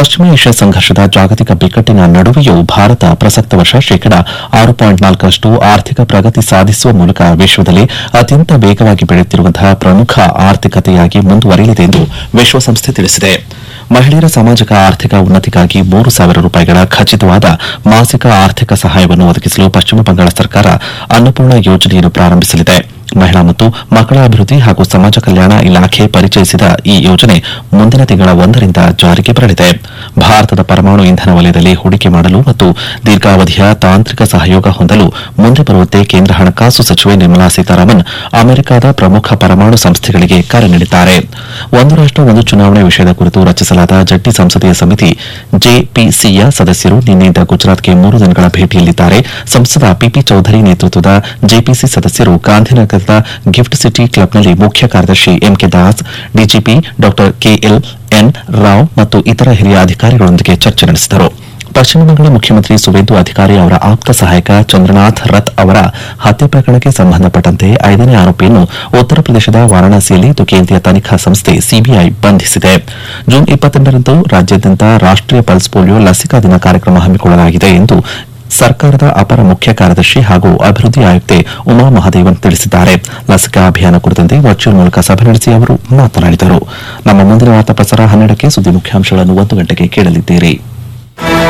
ಪಶ್ಚಿಮ ಏಷ್ಯಾ ಸಂಘರ್ಷದ ಜಾಗತಿಕ ಬಿಕ್ಕಟ್ಟಿನ ನಡುವೆಯೂ ಭಾರತ ಪ್ರಸಕ್ತ ವರ್ಷ ಶೇಕಡ ಆರು ಪಾಯಿಂಟ್ ನಾಲ್ಕರಷ್ಟು ಆರ್ಥಿಕ ಪ್ರಗತಿ ಸಾಧಿಸುವ ಮೂಲಕ ವಿಶ್ವದಲ್ಲಿ ಅತ್ಯಂತ ವೇಗವಾಗಿ ಬೆಳೆಯುತ್ತಿರುವಂತಹ ಪ್ರಮುಖ ಆರ್ಥಿಕತೆಯಾಗಿ ಮುಂದುವರಿಯಲಿದೆ ಎಂದು ವಿಶ್ವಸಂಸ್ಥೆ ತಿಳಿಸಿದೆ ಮಹಿಳೆಯರ ಸಾಮಾಜಿಕ ಆರ್ಥಿಕ ಉನ್ನತಿಗಾಗಿ ಮೂರು ಸಾವಿರ ರೂಪಾಯಿಗಳ ಖಚಿತವಾದ ಮಾಸಿಕ ಆರ್ಥಿಕ ಸಹಾಯವನ್ನು ಒದಗಿಸಲು ಪಶ್ಚಿಮ ಬಂಗಾಳ ಸರ್ಕಾರ ಅನ್ನಪೂರ್ಣ ಯೋಜನೆಯನ್ನು ಪ್ರಾರಂಭಿಸಲಿದೆ ಮಹಿಳಾ ಮತ್ತು ಮಕ್ಕಳ ಅಭಿವೃದ್ಧಿ ಹಾಗೂ ಸಮಾಜ ಕಲ್ಯಾಣ ಇಲಾಖೆ ಪರಿಚಯಿಸಿದ ಈ ಯೋಜನೆ ಮುಂದಿನ ತಿಂಗಳ ಒಂದರಿಂದ ಜಾರಿಗೆ ಬರಲಿದೆ ಭಾರತದ ಪರಮಾಣು ಇಂಧನ ವಲಯದಲ್ಲಿ ಹೂಡಿಕೆ ಮಾಡಲು ಮತ್ತು ದೀರ್ಘಾವಧಿಯ ತಾಂತ್ರಿಕ ಸಹಯೋಗ ಹೊಂದಲು ಮುಂದೆ ಬರುವಂತೆ ಕೇಂದ್ರ ಹಣಕಾಸು ಸಚಿವೆ ನಿರ್ಮಲಾ ಸೀತಾರಾಮನ್ ಅಮೆರಿಕದ ಪ್ರಮುಖ ಪರಮಾಣು ಸಂಸ್ಥೆಗಳಿಗೆ ಕರೆ ನೀಡಿದ್ದಾರೆ ಒಂದು ರಾಷ್ಟ ಒಂದು ಚುನಾವಣೆ ವಿಷಯದ ಕುರಿತು ರಚಿಸಲಾದ ಜಂಟಿ ಸಂಸದೀಯ ಸಮಿತಿ ಜೆಪಿಸಿಯ ಸದಸ್ಯರು ನಿನ್ನೆಯಿಂದ ಗುಜರಾತ್ಗೆ ಮೂರು ದಿನಗಳ ಭೇಟಿಯಲ್ಲಿದ್ದಾರೆ ಸಂಸದ ಪಿಪಿ ಚೌಧರಿ ನೇತೃತ್ವದ ಜೆಪಿಸಿ ಸದಸ್ಯರು ಗಾಂಧಿನಗರದ ಗಿಫ್ಟ್ ಸಿಟಿ ಕ್ಲಬ್ನಲ್ಲಿ ಮುಖ್ಯ ಕಾರ್ಯದರ್ಶಿ ಎಂಕೆ ದಾಸ್ ಡಿಜಿಪಿ ಡಾ ಕೆಎಲ್ ಎನ್ ರಾವ್ ಮತ್ತು ಇತರ ಹಿರಿಯ ಅಧಿಕಾರಿಗಳೊಂದಿಗೆ ಚರ್ಚೆ ನಡೆಸಿದರು ಪಶ್ಚಿಮ ಬಂಗಾಳ ಮುಖ್ಯಮಂತ್ರಿ ಸುವೇಂದು ಅಧಿಕಾರಿ ಅವರ ಆಪ್ತ ಸಹಾಯಕ ಚಂದ್ರನಾಥ್ ರಥ್ ಅವರ ಹತ್ಯೆ ಪ್ರಕರಣಕ್ಕೆ ಸಂಬಂಧಪಟ್ಟಂತೆ ಐದನೇ ಆರೋಪಿಯನ್ನು ಉತ್ತರ ಪ್ರದೇಶದ ವಾರಾಣಸಿಯಲ್ಲಿ ಇಂದು ಕೇಂದ್ರೀಯ ತನಿಖಾ ಸಂಸ್ಥೆ ಸಿಬಿಐ ಬಂಧಿಸಿದೆ ಜೂನ್ ಇಪ್ಪತ್ತೆಂಟರಂದು ರಾಜ್ಯಾದ್ಯಂತ ರಾಷ್ಟೀಯ ಪಲ್ಸ್ ಪೋಲಿಯೋ ಲಸಿಕಾ ದಿನ ಕಾರ್ಯಕ್ರಮ ಹಮ್ಮಿಕೊಳ್ಳಲಾಗಿದೆ ಎಂದು ಸರ್ಕಾರದ ಅಪರ ಮುಖ್ಯ ಕಾರ್ಯದರ್ಶಿ ಹಾಗೂ ಅಭಿವೃದ್ಧಿ ಆಯುಕ್ತೆ ಉಮಾ ಮಹದೇವನ್ ತಿಳಿಸಿದ್ದಾರೆ ಲಸಿಕಾ ಅಭಿಯಾನ ಕುರಿತಂತೆ ವರ್ಚುವಲ್ ಮೂಲಕ ಸಭೆ ನಡೆಸಿ ಅವರು ಮಾತನಾಡಿದರು ನಮ್ಮ ಮುಂದಿನ ವಾರ್ತಾ ಪ್ರಸಾರ ಹನ್ನೆರಡಕ್ಕೆ ಸುದ್ದಿ ಮುಖ್ಯಾಂಶಗಳನ್ನು ಒಂದು ಗಂಟೆಗೆ ಕೇಳಲಿದ್ದೀರಿ